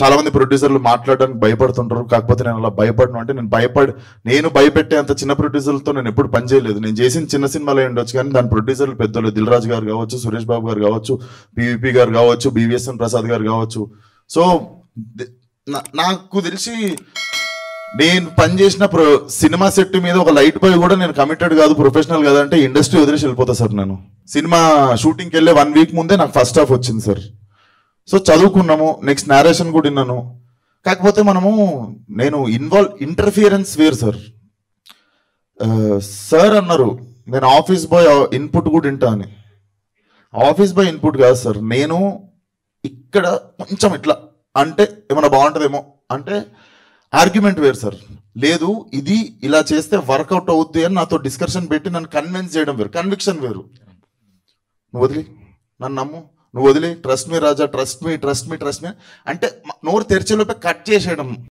చాలా మంది ప్రొడ్యూసర్లు మాట్లాడడానికి భయపడుతుంటారు కాకపోతే నేను అలా భయపడను అంటే నేను భయపడి నేను భయపెట్టే అంత చిన్న ప్రొడ్యూసర్లతో నేను ఎప్పుడు పని చేయలేదు నేను చేసిన చిన్న సినిమాలో ఉండొచ్చు కానీ దాని ప్రొడ్యూసర్లు పెద్దలు దిల్ రాజు గారు కావచ్చు సురేష్ బాబు గారు కావచ్చు పివిపి గారు కావచ్చు బివిఎస్ఎన్ ప్రసాద్ గారు కావచ్చు సో ది- నా- నాకు తెలిసి నేను పనిచేసిన ప్రో సినిమా సెట్ మీద ఒక లైట్ బాయ్ కూడా నేను కమిటెడ్ కాదు ప్రొఫెషనల్ కాదు అంటే ఇండస్ట్రీ వదిలేసి వెళ్ళిపోతా సార్ నేను సినిమా షూటింగ్కి వెళ్ళే వన్ వీక్ ముందే నాకు ఫస్ట్ హాఫ్ వచ్చింది సార్ సో చదువుకున్నాము నెక్స్ట్ నేరేషన్ కూడా విన్నాను కాకపోతే మనము నేను ఇన్వాల్వ్ ఇంటర్ఫియరెన్స్ వేరు సార్ సార్ అన్నారు నేను ఆఫీస్ బాయ్ ఇన్పుట్ కూడా వింటా అని ఆఫీస్ బాయ్ ఇన్పుట్ కాదు సార్ నేను ఇక్కడ కొంచెం ఇట్లా అంటే ఏమైనా బాగుంటుందేమో అంటే ఆర్గ్యుమెంట్ వేరు సార్ లేదు ఇది ఇలా చేస్తే వర్కౌట్ అవుద్ది అని నాతో డిస్కషన్ పెట్టి నన్ను కన్విన్స్ చేయడం వేరు కన్విక్షన్ వేరు నువ్వు వదిలి నన్ను నమ్ము నువ్వు వదిలి trust me Raja trust me trust me trust me అంటే మ- నోరు తెరిచేలోపే కట్ చేసేయడం